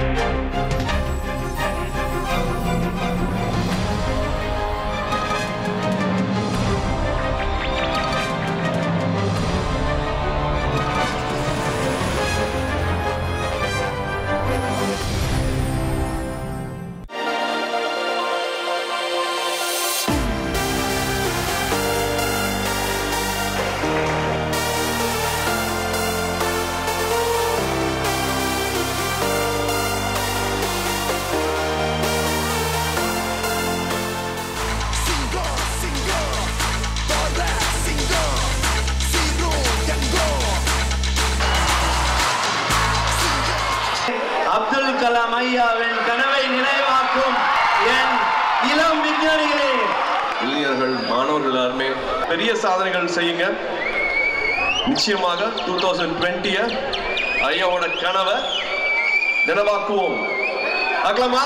அப்துல் கலாம் ஐயாவின் கனவை நினைவாக்கும் என் இளம் விஞ்ஞானிகளே இளைஞர்கள் மாணவர்கள் எல்லாருமே பெரிய சாதனைகள் செய்யுங்க நிச்சயமாக டூ தௌசண்ட் டுவெண்ட்டிய ஐயாவோட கனவை நினைவாக்குவோம் பார்க்கலாமா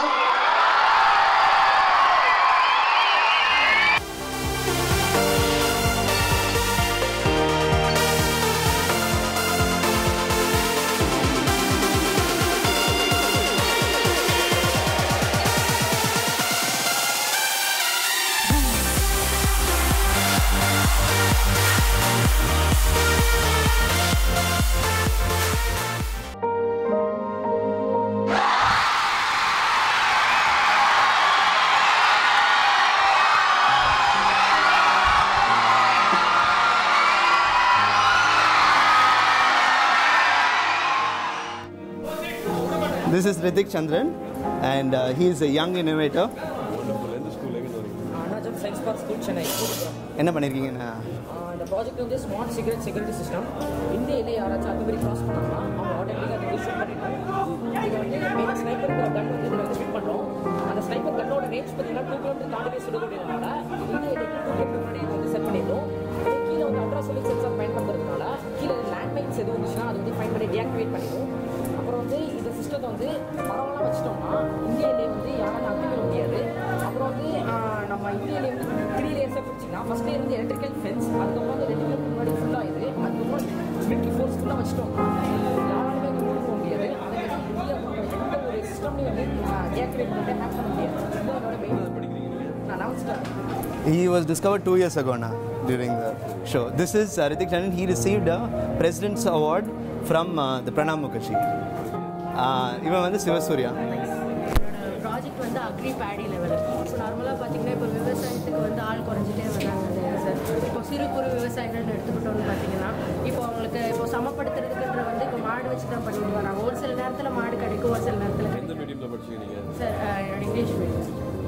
This is Ritik Chandran, and uh, he is a young innovator. அண்ணாஜம் சயின்ஸ் பார்க் ஸ்கூல் சென்னை என்ன பண்ணியிருக்கீங்கண்ணா ஆஹ் இந்த ப்ராஜெக்ட் வந்து ஸ்மார்ட் சிகரெட் செக்யூரிட்டி சிஸ்டம் இந்தியாவிலே யாராச்சும் அந்த மாதிரி கிராஸ் பண்ணாங்கன்னா அவங்க ஆட்டோமேட்டிக்காக அதை ஷூட் பண்ணிட்டோம் இது வந்து மெயினாக ஸ்னைப்பர் கன் வந்து இதில் வந்து ஷூட் பண்ணுறோம் அந்த ஸ்னைப்பர் கன்னோட ரேஞ்ச் பார்த்தீங்கன்னா டூ கிலோமீட்டர் தாண்டி போய் சுடக்கூடியதுனால இந்தியாவிலே டூ கிலோமீட்டர் முன்னாடி இது வந்து செட் பண்ணிடுறோம் அதே கீழே வந்து அல்ட்ராசோனிக் சென்சார் பயன்படுத்துறதுனால கீழே லேண்ட்மைன்ஸ் எதுவும் இருந்துச்சுன்னா அது வந்து ஃபைன் பண்ணி டீஆக்டிவேட் பண்ணிடும் அப்புறம் வந்து இந்த சிஸ்டத்தை வந்து பரவலாக வச்சுட்டோம்னா இந்தியாவிலே வந்து யாராலும் அக்டிவேட் முடியாது அப்புறம் வந்து ஆஹ், நம்ம இந்தியாவிலே வந்து த்ரீ லேயர்ஸாக பிடிச்சிங்கன்னா ஃபர்ஸ்ட் லேயர் வந்து எலக்ட்ரிக்கல் ஃபென்ஸ் அதுக்கப்புறம் வந்து ரெண்டு கிலோமீட்டர் முன்னாடி ஃபுல்லாக இது அதுக்கப்புறம் மிலிட்ரி ஃபோர்ஸ் ஃபுல்லாக வச்சுட்டோம்னா யாராலுமே வந்து மூவ் போக முடியாது அதே மாதிரி இந்தியா எந்த ஒரு சிஸ்டம்லையும் வந்து டீஆக்டிவேட் பண்ணிட்டு ஹேக் பண்ண முடியாது இதுதான் என்னோட மெயின் நான் eleventh He was discovered two years ago now during the show. This is uh, Ritik Chandran. He received a President's Award from uh, the Pranab Mukherjee. Uh, இவன் வந்து சிவசூர்யா ப்ராஜெக்ட் வந்து agri paddy level so நார்மலாக பார்த்தீங்கன்னா இப்போ விவசாயத்துக்கு வந்து ஆள் குறைஞ்சிட்டே வராங்க இல்லையா சார் இப்போ சிறு குறு விவசாயிகள்னு எடுத்துக்கிட்டோம்னு பார்த்தீங்கன்னா இப்போ அவங்களுக்கு இப்போ சமப்படுத்துறதுக்குன்ற வந்து இப்போ மாடு வச்சு தான் பண்ணிட்டு வராங்க ஒரு சில நேரத்தில் மாடு கிடைக்கும் ஒரு சில நேரத்தில் கிடைக்கும் மீடியம்ல படிச்சீங்க நீங்க சார் அஹ், என்னோட இங்கிலீஷ் மீடியம்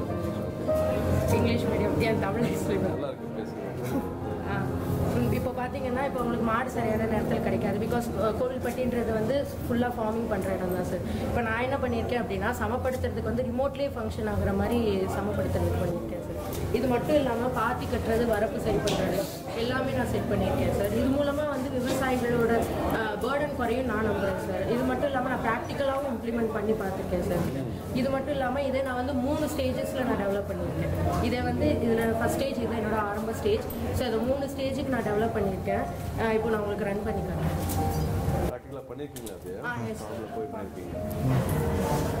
இங்கிலீஷ் மீடியம் என் தமிழ் ஸ்கூல் நல்லா இருக்கு பேசுங்க ஆ. ம், இப்போ பார்த்தீங்கன்னா இப்போ உங்களுக்கு மாடு சரியான நேரத்தில் கிடைக்காது பிகாஸ் கோவில்பட்டின்றது வந்து ஃபுல்லாக ஃபார்மிங் பண்ணுற இடம் தான் சார் இப்போ நான் என்ன பண்ணியிருக்கேன் அப்படின்னா சமப்படுத்துறதுக்கு வந்து ரிமோட்லேயே ஃபங்க்ஷன் ஆகுற மாதிரி சமப்படுத்துறதுக்கு பண்ணியிருக்கேன் சார் இது மட்டும் இல்லாமல் பாத்தி கட்டுறது வரப்பு சரி பண்ணுறது எல்லாமே நான் செட் பண்ணியிருக்கேன் சார் இது மூலமாக வந்து விவசாயிகளோட பேர்டன் குறையும் நான் நம்புறேன் சார் இது மட்டும் இல்லாமல் நான் ப்ராக்டிக்கலாகவும் இம்ப்ளிமெண்ட் பண்ணி பார்த்துருக்கேன் சார் இது மட்டும் இல்லாமல் இதை நான் வந்து மூணு ஸ்டேஜஸில் நான் டெவலப் பண்ணியிருக்கேன் இதை வந்து இதில் ஃபஸ்ட் ஸ்டேஜ் இது என்னோட ஆரம்ப ஸ்டேஜ் ஸோ இதை மூணு ஸ்டேஜுக்கு நான் டெவலப் பண்ணியிருக்கேன் அஹ் இப்போ நான் உங்களுக்கு ரன் பண்ணி காட்டுறேன் ப்ராக்டிக்கலாக பண்ணியிருக்கீங்களா அப்படியே ஆ, yes, sir. அதில் போய் பண்ணியிருக்கீங்க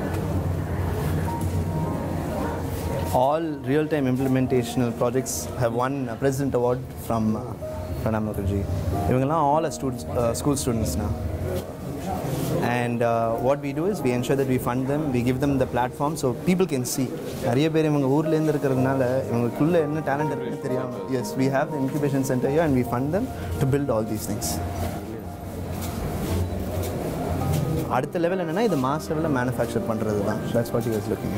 All real-time implementational projects have won a President Award from uh, Pranab Mukherjee. இவங்கெல்லாம் all are students, uh, school students now. And uh, what we do is we ensure that we fund them, we give them the platform so people can see. நிறைய பேர் இவங்க ஊர்லேருந்து இருக்கிறதுனால இவங்களுக்குள்ள என்ன talent இருக்குன்னு தெரியாமல் yes we have the incubation center here and we fund them to build all these things. அடுத்த லெவல் என்னன்னா இது மாஸ் லெவலில் மேனுஃபேக்சர் பண்ணுறது தான் that's what you was looking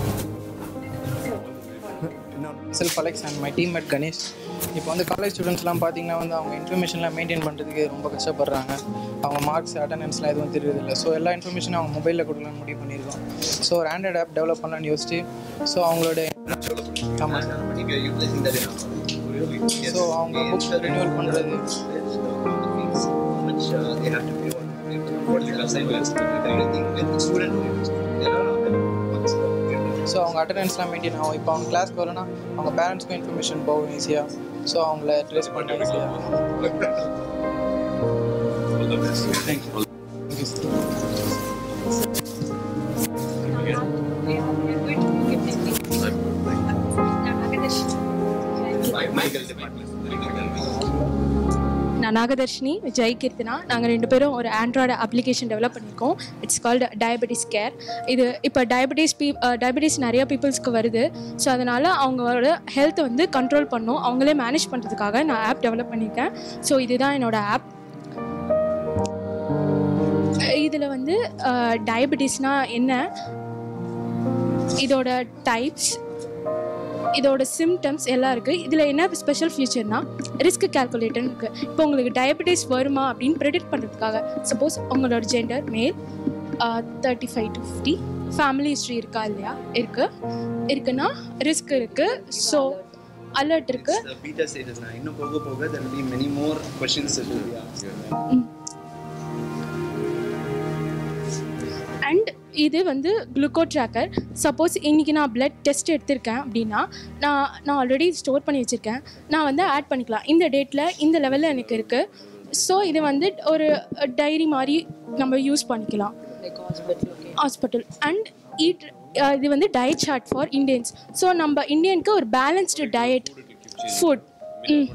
self Alex and my team at Ganesh இப்போ வந்து காலேஜ் ஸ்டூடெண்ட்ஸ்லாம் பார்த்தீங்கன்னா வந்து அவங்க இன்ஃபர்மேஷன்லாம் மெயின்டைன் பண்ணுறதுக்கு ரொம்ப கஷ்டப்படுறாங்க அவங்க மார்க்ஸ் அட்டண்டன்ஸ்லாம் எதுவும் தெரியறதில்ல ஸோ எல்லா இன்ஃபர்மேஷனும் அவங்க மொபைலில் கொடுக்கலாம்னு முடிவு பண்ணியிருக்கோம் ஸோ ஒரு ஆண்ட்ராய்ட் ஆப் டெவலப் பண்ணலாம்னு யோசிச்சு ஸோ அவங்களோட ஆமாம் ஸோ அவங்க புக்ஸ் ரினியூவல் பண்ணுறது ஸோ அவங்க அட்டண்டன்ஸ்லாம் மெயின்டைன் ஆகும் இப்போ அவங்க கிளாஸ்க்கு வரலன்னா அவங்க பேரண்ட்ஸ்க்கும் இன்ஃபர்மேஷன் போகும் ஈஸியாக ஸோ அவங்கள ட்ரேஸ் பண்ண ஈஸியாக நாகதர்ஷினி ஜெய் கீர்த்தனா நாங்கள் ரெண்டு பேரும் ஒரு ஆண்ட்ராய்டு அப்ளிகேஷன் டெவலப் பண்ணியிருக்கோம் இட்ஸ் கால்டு டயபெட்டிஸ் கேர் இது இப்போ டயபெட்டிஸ் பீ டயபெட்டிஸ் நிறைய பீப்புள்ஸ்க்கு வருது ஸோ அதனால் அவங்களோட ஹெல்த்தை வந்து கண்ட்ரோல் பண்ணும் அவங்களே மேனேஜ் பண்ணுறதுக்காக நான் ஆப் டெவலப் பண்ணியிருக்கேன் ஸோ இதுதான் என்னோட ஆப் இதில் வந்து டயபெட்டிஸ்னால் என்ன இதோட டைப்ஸ் இதோட சிம்டம்ஸ் எல்லாம் இருக்குது இதில் என்ன ஸ்பெஷல் ஃபீச்சர்னா ரிஸ்க் கால்குலேட்டர்னு இருக்குது இப்போ உங்களுக்கு டயபெட்டிஸ் வருமா அப்படின்னு ப்ரெடிக்ட் பண்ணுறதுக்காக சப்போஸ் உங்களோட gender male thirty five to fifty family history இருக்கா இல்லையா இருக்குது இருக்குன்னா ரிஸ்க் இருக்குது ஸோ அலர்ட் இருக்குது the beta stages now. இன்னும் போக போக there will be many more questions that will be asked. And இது வந்து குளுக்கோ ட்ராக்கர் சப்போஸ் இன்றைக்கி நான் பிளட் டெஸ்ட் எடுத்திருக்கேன் அப்படின்னா நான் நான் ஆல்ரெடி ஸ்டோர் பண்ணி வச்சுருக்கேன் நான் வந்து ஆட் பண்ணிக்கலாம் இந்த டேட்டில் இந்த லெவலில் எனக்கு இருக்குது ஸோ இது வந்து ஒரு டைரி மாதிரி நம்ம யூஸ் பண்ணிக்கலாம் ஹாஸ்பிட்டல் அண்ட் ஈட் இது வந்து diet chart for Indians so நம்ம இந்தியனுக்கு ஒரு balanced diet food hmm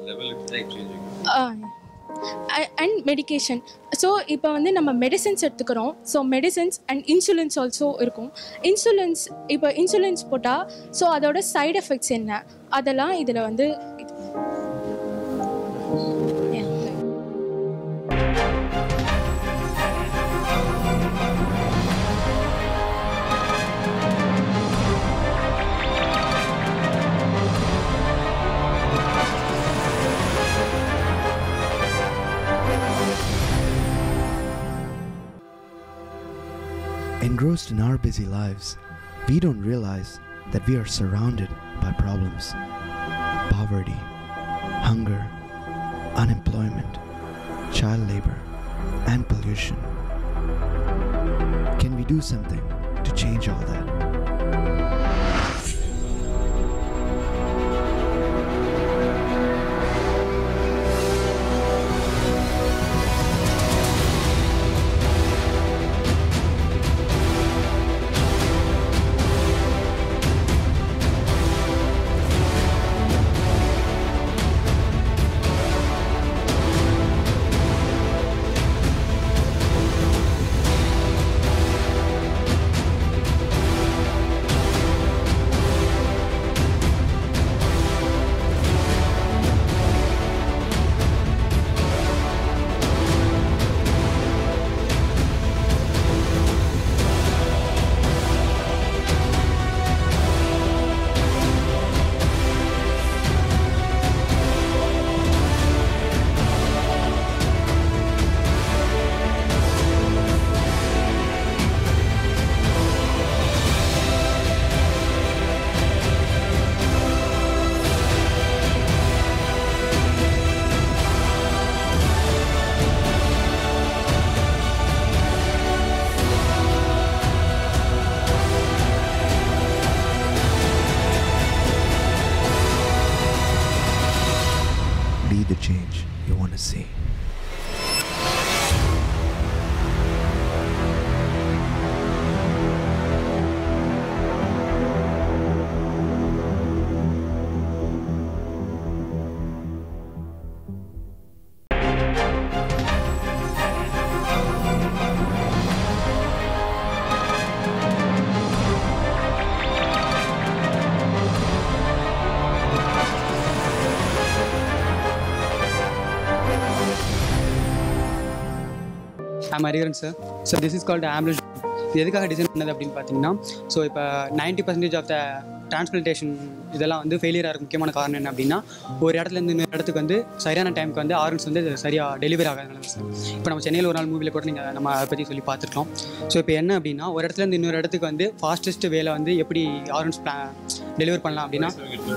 and medication so இப்போ வந்து நம்ம மெடிசன்ஸ் எடுத்துக்கிறோம் so medicines and insulins also இருக்கும் இன்சுலின்ஸ் இப்போ இன்சுலின்ஸ் போட்டால் ஸோ அதோட சைடு எஃபெக்ட்ஸ் என்ன அதெல்லாம் இதில் வந்து இது Yeah. Engrossed in our busy lives, we don't realize that we are surrounded by problems poverty, hunger, unemployment, child labor, and pollution. Can we do something to change all that? Be the change you want to see. I'm Hariharan sir so this is called ambulance இது எதுக்காக design பண்ணது அப்படின்னு பார்த்தீங்கன்னா so இப்போ ninety percentage of the transplantation இதெல்லாம் வந்து failure ஆகிற முக்கியமான காரணம் என்ன அப்படின்னா ஒரு இடத்துல இருந்து இன்னொரு இடத்துக்கு வந்து சரியான டைமுக்கு வந்து ஆர்கன்ஸ் வந்து சரியாக டெலிவரி ஆகாதனால தான் சார் இப்போ நம்ம சென்னையில் ஒரு நாள் மூவியில் கூட நீங்கள் நம்ம அதை பற்றி சொல்லி பார்த்துருக்கோம் ஸோ இப்போ என்ன அப்படின்னா ஒரு இடத்துல இருந்து இன்னொரு இடத்துக்கு வந்து ஃபாஸ்டஸ்ட் வேலை வந்து எப்படி ஆர்கன்ஸ் பிளான் டெலிவர் பண்ணலாம் அப்படின்னா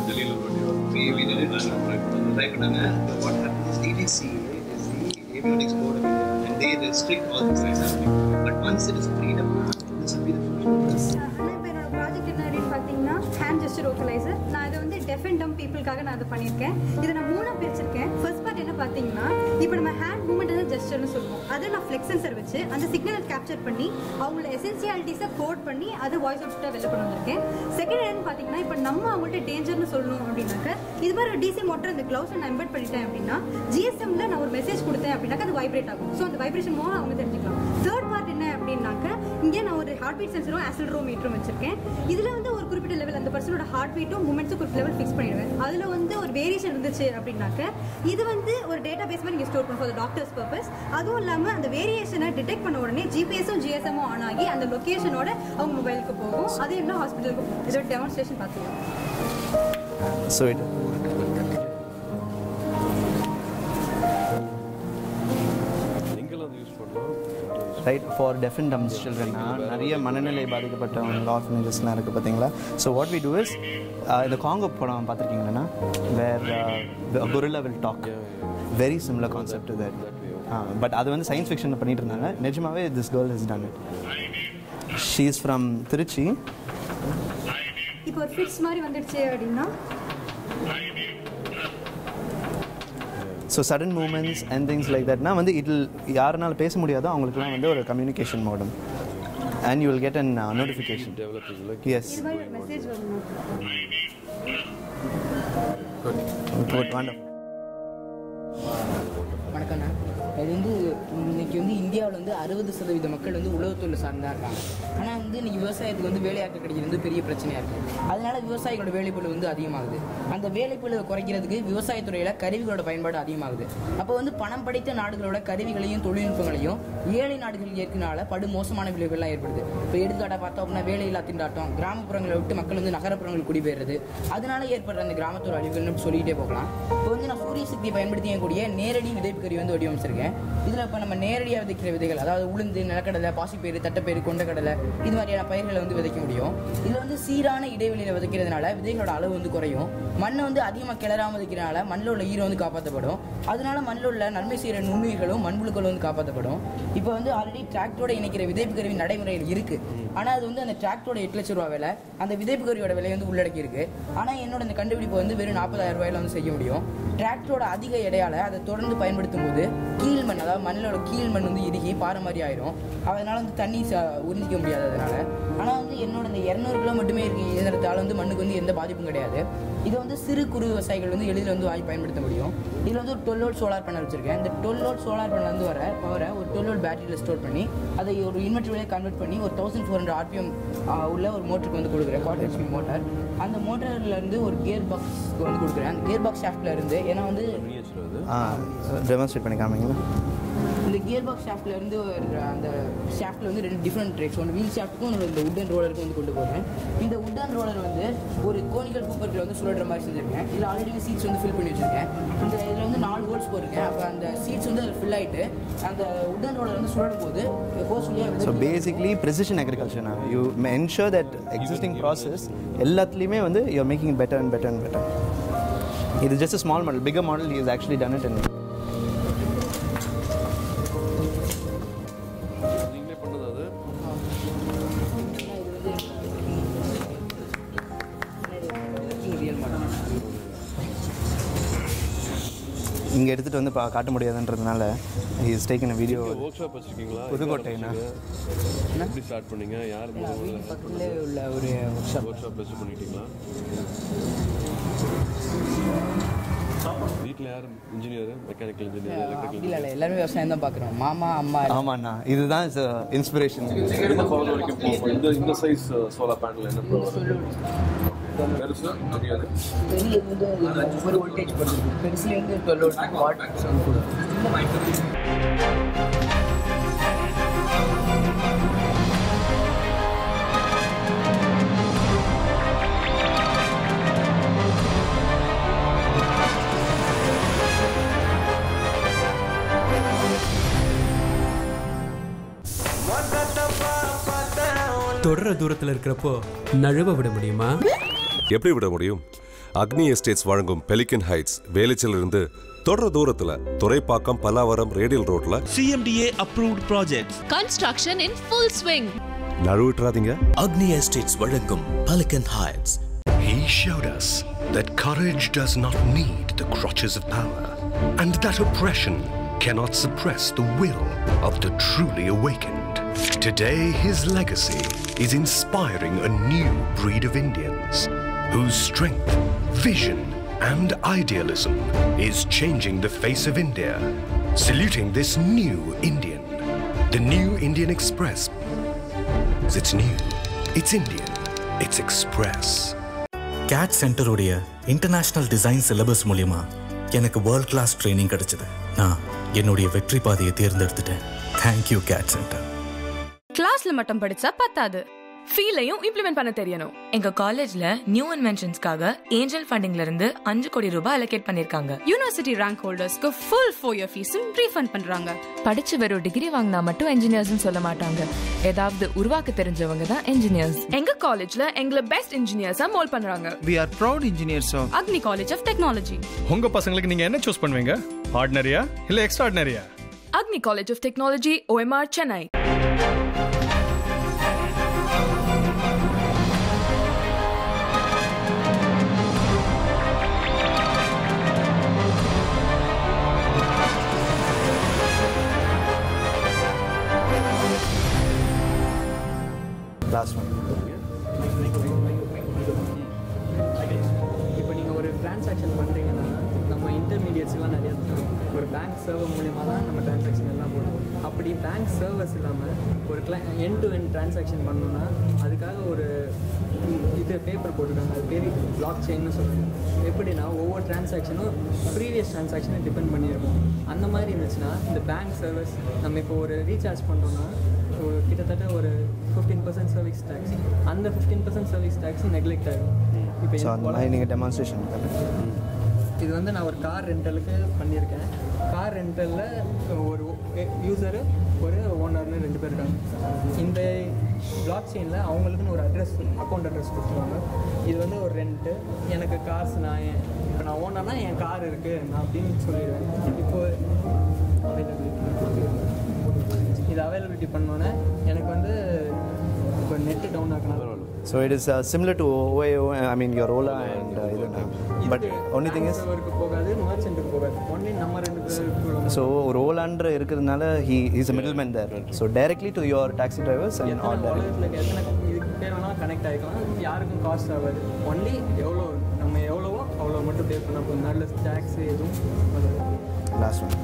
ட்ரை பண்ணாங்க what happens DTC is the avionics board of India and they restrict all this kind of thing. But once it is freed up, this will be the future. ஆனால் இப்போ என்னோட project என்ன அப்படின்னு பார்த்தீங்கன்னா hand gesture ஓக்கலைசர் நான் இதை வந்து deaf and and டம் பீப்புளுக்காக நான் அதை பண்ணியிருக்கேன் இதை நான் மூணாக பிரிச்சிருக்கேன் ஃபர்ஸ்ட் பார்ட் என்ன பார்த்தீங்கன்னா இப்போ நம்ம ஹேண்ட் மூமெண்ட் வந்து ஜெஸ்டர்னு சொல்லுவோம் அதை நான் ஃப்ளெக்ஸ் சென்சர் வச்சு அந்த சிக்னலை கேப்சர் பண்ணி அவங்களோட எசென்சியாலிட்டிஸை கோட் பண்ணி அதை வாய்ஸ் அவுட்டாக வெளில கொண்டு வந்திருக்கேன் செகண்ட் என்னன்னு பார்த்தீங்கன்னா இப்போ நம்ம அவங்கள்ட்ட டேஞ்சர்னு சொல்லணும் அப்படின்னாக்க இது மாதிரி ஒரு டிசி மோட்டர் இந்த க்ளவுஸை நான் எம்பெட் பண்ணிட்டேன் அப்படின்னா ஜிஎஸ்எம்ல நான் ஒரு மெசேஜ் கொடுத்தேன் அப்படின்னாக்க அது வைப்ரேட் ஆகும் ஸோ அந்த வைப்ரேஷன் மூலம் அவங்க தெரிஞ்சுக்கலாம் தேர்ட் பார்ட் என்ன அப்படின்னாக்க இங்கே நான் ஒரு ஹார்ட் பீட் சென்சரும் ஆசிலரோமீட்டரும் வச்சிருக்கேன் இதில் வந்து ஒரு குறிப்பிட்ட லெவல் அந்த பர்சனோட ஹார்ட் பீட்டும் மூமெண்ட்ஸும் குறிப்பிட்ட லெவல் ஃபிக்ஸ் பண்ணிடுவேன் அதில் வந்து ஒரு வேரியேஷன் இருந்துச்சு அப்படின்னாக்க இது வந்து ஒரு டேட்டா பேஸ் மாதிரி நீங்கள் ஸ்டோர் பண்ணும் ஃபார் டாக்டர்ஸ் பர்பஸ் அதுவும் இல்லாமல் அந்த வேரியேஷனை டிடெக்ட் பண்ண உடனே ஜிபிஎஸும் ஜிஎஸ்எம்மும் ஆன் ஆகி அந்த லொக்கேஷனோட அவங்க மொபைலுக்கு போகும் அது என்ன ஹாஸ்பிட்டலுக்கு போகும் இதோட டெமான்ஸ்ட்ரேஷன் பார்த்துக்கலாம் ஸோ இட் எங்கெல்லாம் வந்து யூஸ் பண்ணலாம் right for deaf and dumbs சில்ட்ரன்னா நிறைய மனநிலை பாதிக்கப்பட்டவங்க ஆர்ஃபனேஜஸ்லாம் இருக்குது பார்த்தீங்களா so what we do is இந்த காங்கோ படம் பார்த்துருக்கீங்களா where gorilla will talk very similar concept that but அது வந்து சயின்ஸ் ஃபிக்ஷனில் பண்ணிட்டு இருந்தாங்க நிஜமாவே this girl is done it she is from Trichy இப்போ ஒரு ஃபிட்ஸ் மாதிரி வந்துடுச்சு அப்படின்னா so sudden moments and things like தட்னா வந்து இதில் யாருனால பேச முடியாதோ அவங்களுக்குலாம் வந்து ஒரு communication modem and you will get an notification yes இது மாதிரி ஒரு மெசேஜ் வரணும் குட் வண்டர் வணக்கண்ணா இது வந்து இன்னைக்கு வந்து இந்தியாவில் வந்து அறுபது சதவீத மக்கள் வந்து உழவுத்தொழில் சார்ந்தா இருக்காங்க ஆனால் வந்து இன்னைக்கு விவசாயத்துக்கு வந்து வேலையாட்கள் கிடைக்கிறது வந்து பெரிய பிரச்சனையாக இருக்குது அதனால விவசாயிகளோட வேலைப்பளு வந்து அதிகமாகுது அந்த வேலைப்பளுவை குறைக்கிறதுக்கு விவசாயத்துறையில் கருவிகளோட பயன்பாடு அதிகமாகுது அப்போ வந்து பணம் படைத்த நாடுகளோட கருவிகளையும் தொழில்நுட்பங்களையும் ஏழை நாடுகள் ஏற்கனால படு மோசமான விளைவுகள்லாம் ஏற்படுது இப்போ எடுத்துக்காட்டாக பார்த்தோம் அப்படின்னா வேலையில்லா திண்டாட்டம் கிராமப்புறங்களை விட்டு மக்கள் வந்து நகரப்புறங்கள் குடிபெயர்றது அதனால ஏற்படுற அந்த கிராமத்தோட அழிவுகள்னு சொல்லிக்கிட்டே போகலாம் இப்போ வந்து நான் சூரிய சக்தியை பயன்படுத்தி கூடிய நேரடி விதைப்பு கருவி வந்து வடிவமைச்சிருக்கேன் இதில் இப்போ நம்ம நேரடியாக விதைக்கிற விதைகள் அதாவது உளுந்து நிலக்கடலை பாசிப்பயிறு தட்டைப்பயிறு கொண்டக்கடலை இது மாதிரியான பயிர்களை வந்து விதைக்க முடியும் இதில் வந்து சீரான இடைவெளியில் விதைக்கிறதுனால விதைகளோட அளவு வந்து குறையும் மண்ணை வந்து அதிகமாக கிளறாம விதைக்கிறனால மண்ணில் உள்ள ஈரம் வந்து காப்பாற்றப்படும் அதனால மண்ணில் உள்ள நன்மை செய்கிற நுண்ணுயிர்களும் மண்புழுக்களும் வந்து காப்பாற்றப்படும் இப்போ வந்து ஆல்ரெடி டிராக்டரோட இணைக்கிற விதைப்பு கருவி நடைமுறையில் இருக்குது ஆனால் அது வந்து அந்த டிராக்டரோட எட்டு லட்ச ரூபா விலை அந்த விதைப்பு கருவியோட விலை வந்து உள்ளடக்கி இருக்கு ஆனால் என்னோட இந்த கண்டுபிடிப்பு வந்து வெறும் நாற்பதாயிரம் ரூபாயில வந்து செய்ய முடியும் டிராக்டரோட அதிக எடையால அதை தொடர்ந்து பயன்படுத்தும் போது கீழ் மண் அதாவது மண்ணிலோட கீழ் மண் வந்து இறுகி பாறை மாதிரி ஆயிரும் அதனால வந்து தண்ணி ச- உறிஞ்சிக்க முடியாது அதனால ஆனால் வந்து என்னோட இந்த இரநூறு கிலோ மட்டுமே இருக்க இயந்திரத்தால் வந்து மண்ணுக்கு வந்து எந்த பாதிப்பும் கிடையாது இதை வந்து சிறு குறு விவசாயிகள் வந்து எளிதில் வந்து வாங்கி பயன்படுத்த முடியும் இதில் வந்து ஒரு டுவெல் வோல்ட் சோலார் பேனல் வச்சிருக்கேன் இந்த டுவெல் வோல்ட் சோலார் பேனல் வந்து வர பவரை ஒரு டுவெல் வோல்ட் பேட்டரியில் ஸ்டோர் பண்ணி அதை ஒரு இன்வெர்டர் வழியாக கன்வெர்ட் பண்ணி ஒரு தௌசண்ட் ஃபோர் ஹண்ட்ரட் ஆர்பிஎம் உள்ள ஒரு மோட்டருக்கு வந்து கொடுக்குறேன் குவார்டர் ஹெச்பி மோட்டார் அந்த மோட்டர்ல இருந்து ஒரு கியர் பாக்ஸ் வந்து கொடுக்குறேன் அந்த கியர் பாக்ஸ் ஷாஃப்ட்ல இருந்து ஏன்னா வந்து ஆ டெமான்ஸ்ட்ரேட் பண்ணி காமிங்களா இந்த கியர் பாக்ஸ் ஷாஃப்ட்ல இருந்து ஒரு அந்த ஷாஃப்ட்ல வந்து ரெண்டு டிஃப்ரெண்ட் ட்ரேக்ஸ் ஒன்று வீல் ஷாஃப்ட்டுக்கும் ஒன்று இந்த உட்டன் ரோலருக்கும் வந்து கொண்டு போகிறேன் இந்த உட்டன் ரோலர் வந்து ஒரு கோனிக்கல் கூப்பர்ல வந்து சுழற மாதிரி செஞ்சிருக்கேன் இதில் ஆல்ரெடி சீட்ஸ் வந்து ஃபில் பண்ணி வச்சிருக்கேன் இந்த இதில் வந்து நாலு ஹோல்ஸ் போட்டிருக்கேன் அப்போ அந்த சீட்ஸ் வந்து ஃபில் ஆயிட்டு அந்த உட்டன் ரோலர் வந்து சுழலும் போது ஹோஸ் வழியாக ஸோ பேசிக்லி ப்ரெசிஷன் அக்ரிகல்ச்சர்னா you ensure that existing process எல்லாத்துலேயுமே வந்து you're making better and better and better இது just small model figure model is actually done it in நீங்களே பண்ணது அது ரியல் மாடல் இங்கே எடுத்துகிட்டு வந்து பா காட்ட முடியாதுன்றதுனால is taken video workshop வச்சிருக்கீங்களா புதுக்கோட்டைண்ணா எப்படி ஸ்டார்ட் பண்ணீங்க யார் பக்கத்துலேயே உள்ள ஒரு ஒர்க் ஷாப் ஒர்க் ஷாப் வச்சு பண்ணிட்டீங்களா வீட்டில் யார் இன்ஜினியர் மெக்கானிக்கல் இன்ஜினியர் அப்படி எலக்ட்ரிக்கல் இல்லை எல்லாருமே விவசாயம் தான் பார்க்குறோம் மாமா அம்மா ஆமாண்ணா இதுதான் இன்ஸ்பிரேஷன் என்ன பவர் வரைக்கும் போகும் இந்த இந்த சைஸ் சோலார் பேனல் என்ன பவர் பெருசு தெரியாது பெரிய வந்து ஒரு வோல்டேஜ் போடுறது பெருசுலேருந்து டுவெல் வோல்ட் வாட் கொடுக்கும் தொடர தூரத்தில் இருக்கிறப்போ நழுவ விட முடியுமா எப்படி விட முடியும் அக்னி எஸ்டேட்ஸ் வழங்கும் பெலிகன் ஹைட்ஸ் வேலைச்சிலிருந்து தொடர தூரத்துல துறைப்பாக்கம் பல்லாவரம் ரேடியல் ரோட்ல CMDA approved projects. Construction in full swing. நழுவிட்டுறாதீங்க Agni Estates வழங்கும் Pelican Heights. He showed us that courage does not need the crutches of power, and that oppression cannot suppress the will of the truly awakened. Today, his legacy is inspiring a new breed of Indians whose strength, vision, and idealism is changing the face of India. Saluting this new Indian, the new Indian Express. It's new, it's Indian, it's Express. Gate சென்டருடைய international design syllabus மூலியமா எனக்கு world class training கிடைச்சது நான் என்னுடைய வெற்றி பாதையை தேர்ந்தெடுத்துட்டேன் thank you gate centre கிளாஸ்ல மட்டும் படிச்சா பத்தாது ஃபீலையும் இம்ப்ளிமெண்ட் பண்ண தெரியணும் எங்க காலேஜ்ல நியூ இன்வென்ஷன்ஸ்க்காக ஏஞ்சல் ஃபண்டிங்ல இருந்து அஞ்சு கோடி ரூபாய் அலோகேட் பண்ணிருக்காங்க யூனிவர்சிட்டி ரேங்க் ஹோல்டர்ஸ்க்கு ஃபுல் ஃபோர் இயர் ஃபீஸும் ரீஃபண்ட் பண்றாங்க படிச்சு வெறும் டிகிரி வாங்கினா மட்டும் இன்ஜினியர்ஸ் சொல்ல மாட்டாங்க ஏதாவது உருவாக்க தெரிஞ்சவங்க தான் இன்ஜினியர்ஸ் எங்க காலேஜ்ல எங்களை பெஸ்ட் இன்ஜினியர்ஸா மோல் பண்றாங்க we are proud engineers of Agni college of technology உங்க பசங்களுக்கு நீங்க என்ன சூஸ் பண்ணுவீங்க ஆர்டினரியா இல்ல எக்ஸ்ட்ராடினரியா Agni college of technology OMR Chennai last one இப்போ நீங்கள் ஒரு டிரான்சாக்ஷன் பண்ணுறீங்கன்னா நம்ம இன்டர்மீடியட்ஸ்லாம் நிறைய இருக்கும் ஒரு பேங்க் சர்வர் மூலியமாக தான் நம்ம டிரான்சாக்ஷன் எல்லாம் போடுவோம் அப்படி பேங்க் சர்வர்ஸ் இல்லாமல் ஒரு கிளா என் டு என் டிரான்சாக்ஷன் பண்ணணும்னா அதுக்காக ஒரு இது பேப்பர் போட்டிருக்காங்க அது பேர் பிளாக் செயின்னு சொல்லுவாங்க எப்படின்னா ஒவ்வொரு டிரான்சாக்ஷனும் ப்ரீவியஸ் டிரான்சாக்ஷனை டிபெண்ட் பண்ணியிருக்கும் அந்த மாதிரி இருந்துச்சுன்னா இந்த பேங்க் சர்வீஸ் நம்ம இப்போ ஒரு ரீசார்ஜ் பண்ணுறோம்னா ஒரு கிட்டத்தட்ட ஒரு ஃபிஃப்டீன் பர்சன்ட் சர்வீஸ் டேக்ஸ் அந்த fifteen percent service tax neglect ஆகும் இப்போ ஸோ அந்த மாதிரி நீங்கள் டெமான்ஸ்ட்ரேஷன் இது வந்து நான் ஒரு கார் ரெண்டலுக்கு பண்ணியிருக்கேன் கார் ரெண்டலில் ஒரு யூசரு ஒரு ஓனர்னு ரெண்டு பேர் இருக்காங்க இந்த பிளாக் செயினில் அவங்களுக்குன்னு ஒரு அட்ரஸ் அக்கௌண்ட் அட்ரஸ் கொடுத்துருவாங்க இது வந்து ஒரு ரெண்ட்டு எனக்கு காசு நான் என் இப்போ நான் ஓனர்னா என் கார் இருக்குது நான் அப்படின்னு சொல்லிடுவேன் இப்போ இது அவைலபிலிட்டி பண்ணோன்னே எனக்கு வந்து இப்போ நெட்டு டவுன் ஆக்கணும் So it is uh, similar to OAO, I mean your Ola and uh, Idana. But only thing is, சர்வருக்கு போகாது மர்ச்சென்ட்டுக்கு போகாது ஒன்லி நம்ம ரெண்டு பேருக்கு so ஒரு ஓலான்ற இருக்கிறதுனால he is a middleman there. So directly to your taxi drivers and all direct. உலகத்தில் எத்தனை இதுக்கு பேர் வேணாலும் கனெக்ட் ஆகிக்கலாம் யாருக்கும் காஸ்ட் ஆகாது ஒன்லி எவ்வளோ நம்ம எவ்வளவோ அவ்வளோ மட்டும் பே பண்ண போதும் நல்ல டேக்ஸ் எதுவும் வராது. Last one.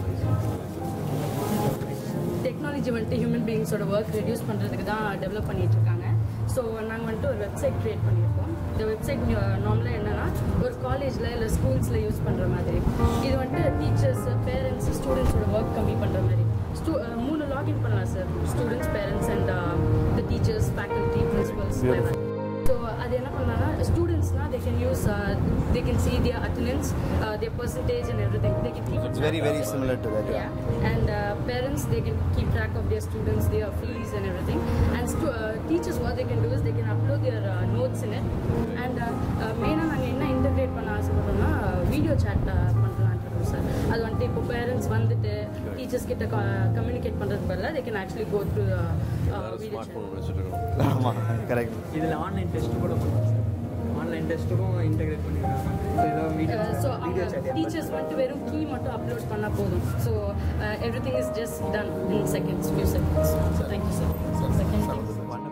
டெக்னாலஜி வந்துட்டு ஹியூமன் பீயிங்ஸோட ஒர்க் ரெடியூஸ் பண்ணுறதுக்கு தான் டெவலப் பண்ணிட்டு இருக்காங்க ஸோ நாங்கள் வந்துட்டு ஒரு வெப்சைட் க்ரியேட் பண்ணியிருக்கோம் இந்த வெப்சைட் நார்மலாக என்னென்னா ஒரு காலேஜில் இல்லை ஸ்கூல்ஸில் யூஸ் பண்ணுற மாதிரி இது வந்துட்டு டீச்சர்ஸ் பேரண்ட்ஸ் ஸ்டூடெண்ட்ஸோட ஒர்க் கம்மி பண்ணுற மாதிரி ஸ்டூ மூணு லாகின் பண்ணலாம் sir students parents and the teachers faculty principals so அது என்ன பண்ணாங்கன்னா ஸ்டூடெண்ட்ஸ்னா they can use they can see their attendance their percentage and everything they can keep It's very, very similar to that. Yeah. And uh, parents, they can keep track of their students, their fees and everything. And stu- uh, teachers, what they can do is they can upload their uh, notes in it. And uh, uh, மெயினாக நாங்கள் என்ன integrate பண்ண ஆசைப்படுறோம்னா video chat பண்ணலான்ட்டு இருக்கோம் sir அது வந்துட்டு இப்போ parents வந்துட்டு டீச்சர்ஸ் கிட்ட கம்யூனிகேட் பண்ணுறதுக்கு பதிலாக they can actually go through uh, uh, video chat. ஆமாம் கரெக்ட் இதில் ஆன்லைன் டெஸ்ட் கூட பண்ணுவோம் சார் ஆன்லைன் டெஸ்ட்டுக்கும் இன்டெகிரேட் பண்ணிருக்காங்க ஸோ ஏதாவது வீடியோ ஸோ அவங்க டீச்சர்ஸ் வந்துட்டு வெறும் கீ மட்டும் அப்லோட் பண்ணால் போதும் so everything is just done in seconds few seconds so thank you sir second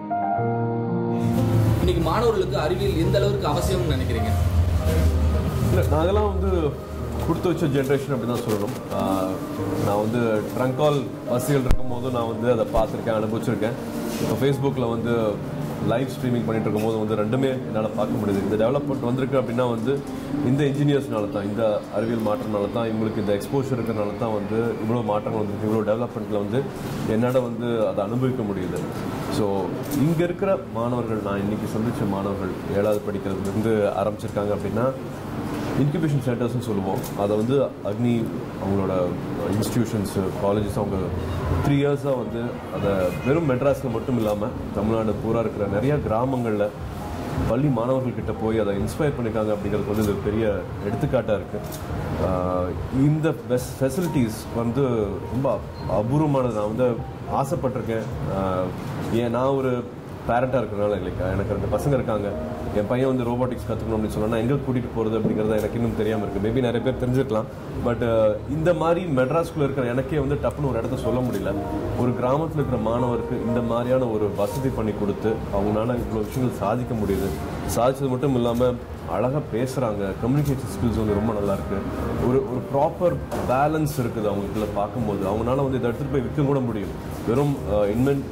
இன்னைக்கு மாணவர்களுக்கு அறிவியல் எந்த அளவுக்கு அவசியம்னு நினைக்கிறீங்க இல்லை நாங்களாம் வந்து கொடுத்து வச்ச ஜென்ரேஷன் அப்படி தான் சொல்லணும் ஆஹ் நான் வந்து ட்ரங்கால் பஸ்ஸுகள் இருக்கும்போது நான் வந்து அதை பார்த்துருக்கேன் அனுபவிச்சிருக்கேன் இப்போ ஃபேஸ்புக்கில் வந்து லைவ் ஸ்ட்ரீமிங் பண்ணிட்டு இருக்கும்போது வந்து ரெண்டுமே என்னால் பார்க்க முடியுது இந்த டெவலப்மெண்ட் வந்திருக்கு அப்படின்னா வந்து இந்த இன்ஜினியர்ஸ்னால தான் இந்த அறிவியல் மாற்றம்னால தான் இவங்களுக்கு இந்த எக்ஸ்போஷர் இருக்கிறனால தான் வந்து இவ்வளோ மாற்றங்கள் வந்திருக்கு இவ்வளோ டெவலப்மெண்ட்டில் வந்து என்னால் வந்து அதை அனுபவிக்க முடியுது ஸோ இங்கே இருக்கிற மாணவர்கள் நான் இன்றைக்கி சந்தித்த மாணவர்கள் ஏழாவது படிக்கிறதுலேருந்து ஆரம்பிச்சிருக்காங்க அப்படின்னா இன்குபேஷன் சென்டர்ஸ்னு சொல்லுவோம் அதை வந்து அக்னி அவங்களோட இன்ஸ்டிடியூஷன்ஸ் காலேஜஸ் அவங்க த்ரீ இயர்ஸாக வந்து அதை வெறும் மெட்ராஸில் மட்டும் இல்லாமல் தமிழ்நாடு பூரா இருக்கிற நிறையா கிராமங்களில் பள்ளி மாணவர்கள்கிட்ட போய் அதை இன்ஸ்பயர் பண்ணியிருக்காங்க அப்படிங்கிறது வந்து இது பெரிய எடுத்துக்காட்டாக இருக்குது இந்த பெஸ்ட் ஃபெசிலிட்டிஸ் வந்து ரொம்ப அபூர்வமானது நான் வந்து ஆசைப்பட்டிருக்கேன் ஆஹ் ஏன் நான் ஒரு பேரண்ட்டாக இருக்கிறனால லைக் எனக்கு ரெண்டு பசங்க இருக்காங்க என் பையன் வந்து ரோபோட்டிக்ஸ் கற்றுக்கணும் அப்படின்னு சொன்னா எங்கே கூட்டிகிட்டு போகிறது அப்படிங்கிறது எனக்கு இன்னும் தெரியாமல் இருக்குது மேபி நிறைய பேர் தெரிஞ்சிருக்கலாம் பட் இந்த மாதிரி மெட்ராஸ்குள்ளே இருக்கிற எனக்கே வந்து டப்புன்னு ஒரு இடத்த சொல்ல முடியல ஒரு கிராமத்தில் இருக்கிற மாணவருக்கு இந்த மாதிரியான ஒரு வசதி பண்ணி கொடுத்து அவங்களால இவ்வளோ விஷயங்கள் சாதிக்க முடியுது சாதிச்சது மட்டும் இல்லாமல் அழகாக பேசுகிறாங்க கம்யூனிகேஷன் ஸ்கில்ஸ் வந்து ரொம்ப நல்லா இருக்கு ஒரு ஒரு ப்ராப்பர் பேலன்ஸ் இருக்குது அவங்களுக்குள்ள பார்க்கும்போது அவங்களால வந்து இதை எடுத்துகிட்டு போய் விற்க கூட முடியும் வெறும் இன்வென்ட்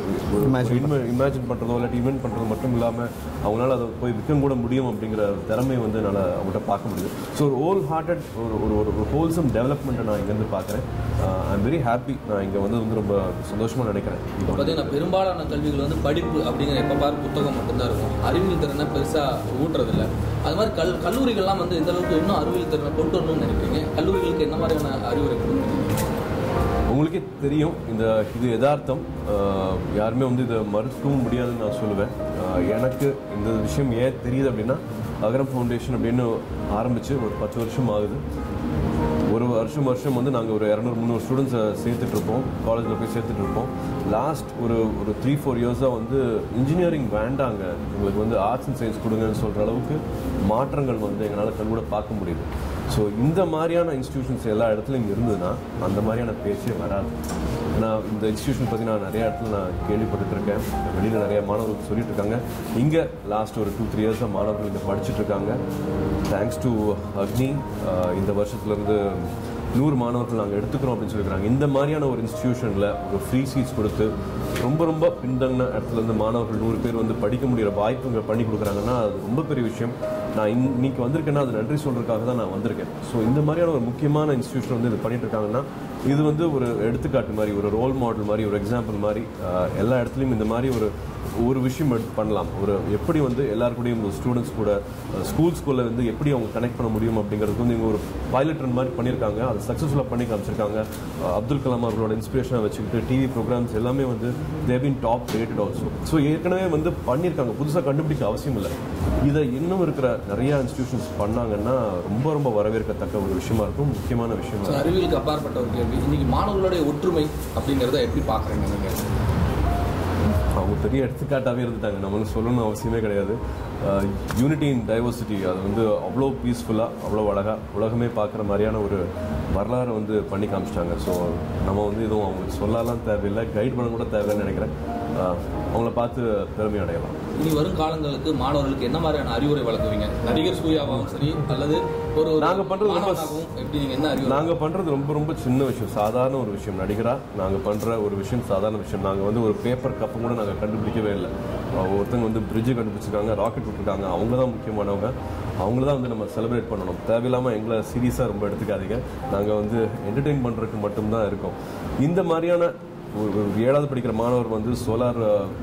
இமேஜின் பண்ணுறதோ இல்லாட்டி இன்வென்ட் பண்ணுறது மட்டும் இல்லாமல் அவங்களால அதை போய் விற்க கூட முடியும் அப்படிங்கிற திறமை வந்து என்னால் அவங்கள்ட்ட பார்க்க முடியுது ஸோ ஒரு ஹோல் ஹார்ட்டட் ஒரு ஒரு ஒரு ஹோல்சம் டெவலப்மெண்ட்டை நான் இங்கேருந்து பார்க்குறேன் ஐ எம் வெரி ஹாப்பி நான் இங்கே வந்து வந்து ரொம்ப சந்தோஷமாக நினைக்கிறேன் இப்போ பார்த்தீங்கன்னா பெரும்பாலான கல்விகள் வந்து படிப்பு அப்படிங்கிற எப்போ பாரு புத்தகம் மட்டும்தான் இருக்கும் அறிவியல் திறனை பெருசாக ஊட்டுறதில்ல அது மாதிரி கல் கல்லூரிகள்லாம் வந்து எந்த அளவுக்கு இன்னும் அறிவியல் திறனை கொண்டு வரணும்னு நினைக்கிறீங்க கல்லூரிகளுக்கு என்ன மாதிரியான அறிவுரை கொடுக்குறீங்க உங்களுக்கே தெரியும் இந்த இது யதார்த்தம் ஆஹ் யாருமே வந்து இதை மறுக்கவும் முடியாதுன்னு நான் சொல்லுவேன் ஆஹ் எனக்கு இந்த விஷயம் ஏன் தெரியுது அப்படின்னா அகரம் ஃபவுண்டேஷன் அப்படின்னு ஆரம்பித்து ஒரு பத்து வருஷம் ஆகுது ஒரு வருஷம் வருஷம் வந்து நாங்கள் ஒரு இரநூறு முந்நூறு ஸ்டூடெண்ட்ஸை சேர்த்துட்டு இருப்போம் காலேஜில் போய் சேர்த்துட்டு இருப்போம் லாஸ்ட் ஒரு ஒரு த்ரீ ஃபோர் இயர்ஸாக வந்து இன்ஜினியரிங் வேண்டாங்க உங்களுக்கு வந்து ஆர்ட்ஸ் அண்ட் சயின்ஸ் கொடுங்கன்னு சொல்கிற அளவுக்கு மாற்றங்கள் வந்து எங்களால் கண் கூட பார்க்க முடியுது ஸோ இந்த மாதிரியான இன்ஸ்டிடியூஷன்ஸ் எல்லா இடத்துலையும் இருந்ததுன்னா அந்த மாதிரியான பேச்சே வராது நான் இந்த இன்ஸ்டியூஷன் பற்றி நான் நிறைய இடத்துல நான் கேள்விப்பட்டுட்டு இருக்கேன் வெளியில் நிறைய மாணவர்கள் சொல்லிட்டு இருக்காங்க இங்கே லாஸ்ட் ஒரு டூ த்ரீ இயர்ஸாக மாணவர்கள் இங்கே படிச்சுட்டு இருக்காங்க தேங்க்ஸ் டு அக்னி ஆஹ் இந்த வருஷத்துலேருந்து நூறு மாணவர்கள் நாங்கள் எடுத்துக்கிறோம் அப்படின்னு சொல்லியிருக்காங்க இந்த மாதிரியான ஒரு இன்ஸ்டிடியூஷனில் ஒரு ஃப்ரீ சீட்ஸ் கொடுத்து ரொம்ப ரொம்ப பின்தங்கின இடத்துல இருந்து மாணவர்கள் நூறு பேர் வந்து படிக்க முடிகிற வாய்ப்பு இங்கே பண்ணி கொடுக்குறாங்கன்னா அது ரொம்ப பெரிய விஷயம் நான் இன்னைக்கு வந்திருக்கேன்னா அது நன்றி சொல்கிறதுக்காக தான் நான் வந்திருக்கேன் ஸோ இந்த மாதிரியான ஒரு முக்கியமான இன்ஸ்டியூஷன் வந்து இது பண்ணிட்டு இருக்காங்கன்னா இது வந்து ஒரு எடுத்துக்காட்டு மாதிரி ஒரு ரோல் மாடல் மாதிரி ஒரு எக்ஸாம்பிள் மாதிரி ஆஹ், எல்லா இடத்துலையும் இந்த மாதிரி ஒரு ஒரு விஷயம் எடுத்து பண்ணலாம் ஒரு எப்படி வந்து எல்லார் கூடயும் ஸ்டூடெண்ட்ஸ் கூட ஸ்கூல் ஸ்கூலில் வந்து எப்படி அவங்க கனெக்ட் பண்ண முடியும் அப்படிங்கிறதுக்கு வந்து இவங்க ஒரு பைலட் ரன் மாதிரி பண்ணியிருக்காங்க அதை சக்ஸஸ்ஃபுல்லாக பண்ணி காமிச்சிருக்காங்க அஹ் அப்துல் கலாம் அவர்களோட இன்ஸ்பிரேஷனை வச்சுக்கிட்டு டிவி ப்ரோக்ராம்ஸ் எல்லாமே வந்து தேவின் டாப் ரேட்டட் ஆல்சோ ஸோ ஏற்கனவே வந்து பண்ணியிருக்காங்க புதுசாக கண்டுபிடிக்க அவசியம் இல்லை இதை இன்னும் இருக்கிற நிறைய இன்ஸ்டிடியூஷன்ஸ் பண்ணாங்கன்னா ரொம்ப ரொம்ப வரவேற்கத்தக்க ஒரு விஷயமா இருக்கும் முக்கியமான விஷயமா ஸோ இருக்கும் அறிவியலுக்கு அப்பாற்பட்ட ஒரு கேள்வி இன்னைக்கு மாணவர்களுடைய ஒற்றுமை அப்படிங்கிறத எப்படி பார்க்குறீங்க நீங்கள் அவங்க பெரிய எடுத்துக்காட்டாகவே இருந்துட்டாங்க நம்மளும் சொல்லணும்னு அவசியமே கிடையாது யூனிட்டி இன் டைவர்சிட்டி அது வந்து அவ்வளோ பீஸ்ஃபுல்லாக அவ்வளோ அழகாக உலகமே பார்க்குற மாதிரியான ஒரு வரலாறு வந்து பண்ணி காமிச்சிட்டாங்க ஸோ நம்ம வந்து எதுவும் அவங்களுக்கு சொல்லலாம் தேவையில்லை கைட் பண்ண கூட தேவைன்னு நினைக்கிறேன் ஆஹ் அவங்கள பார்த்து பெருமை அடையலாம் இனி வரும் காலங்களுக்கு மாணவர்களுக்கு என்ன மாதிரியான அறிவுரை வழங்குவீங்க நடிகர் சூர்யாவாகவும் சரி அல்லது ஒரு ஒரு நாங்கள் பண்ணுறது ரொம்ப மாணவனாகவும் எப்படி நீங்கள் என்ன அறிவுரை நாங்கள் பண்ணுறது ரொம்ப ரொம்ப சின்ன விஷயம் சாதாரண ஒரு விஷயம் நடிகராக நாங்கள் பண்ணுற ஒரு விஷயம் சாதாரண விஷயம் நாங்கள் வந்து ஒரு பேப்பர் கப்பு கூட நாங்கள் கண்டுபிடிக்கவே இல்லை அஹ் ஒருத்தங்க வந்து பிரிட்ஜு கண்டுபிடிச்சிருக்காங்க ராக்கெட் விட்டுருக்காங்க அவங்க தான் முக்கியமானவங்க அவங்கள தான் வந்து நம்ம செலிப்ரேட் பண்ணணும் தேவையில்லாமல் எங்களை சீரியஸாக ரொம்ப எடுத்துக்காதீங்க நாங்கள் வந்து என்டர்டெயின் பண்ணுறதுக்கு மட்டும்தான் இருக்கோம் இந்த மாதிரியான ஒரு ஒரு ஏழாவது படிக்கிற மாணவர் வந்து சோலார்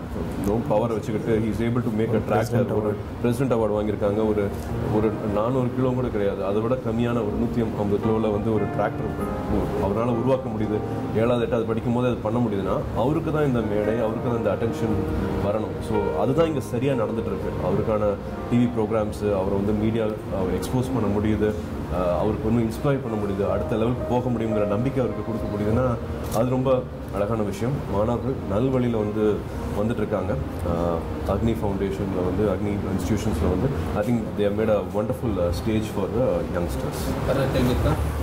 பவர் வச்சுக்கிட்டு is able to make a tractor ஒரு பிரசிடென்ட் அவார்டு வாங்கியிருக்காங்க ஒரு ஒரு நானூறு கிலோ கூட கிடையாது அதை விட கம்மியான ஒரு நூற்றி ஐம்பது கிலோவில் வந்து ஒரு டிராக்டர் அவரால் உருவாக்க முடியுது ஏழாவது எட்டாவது படிக்கும் போது அது பண்ண முடியுதுன்னா அவருக்கு தான் இந்த மேடை அவருக்கு தான் இந்த அட்டென்ஷன் வரணும் ஸோ அதுதான் இங்கே சரியாக நடந்துட்டு இருக்கு அவருக்கான டிவி ப்ரோக்ராம்ஸு அவரை வந்து மீடியா அவர் எக்ஸ்போஸ் பண்ண முடியுது அஹ் அவருக்கு இன்னும் இன்ஸ்பயர் பண்ண முடியுது அடுத்த லெவலுக்கு போக முடியுங்கிற நம்பிக்கை அவருக்கு கொடுக்க முடியுதுன்னா அது ரொம்ப அழகான விஷயம் மாணவர்கள் நல்வழியில் வந்து வந்துட்டு இருக்காங்க அஹ் அக்னி ஃபவுண்டேஷனில் வந்து அக்னி இன்ஸ்டிடியூஷன்ஸில் வந்து I think they made a wonderful stage for the youngsters வேறு கேள்வி இருக்கா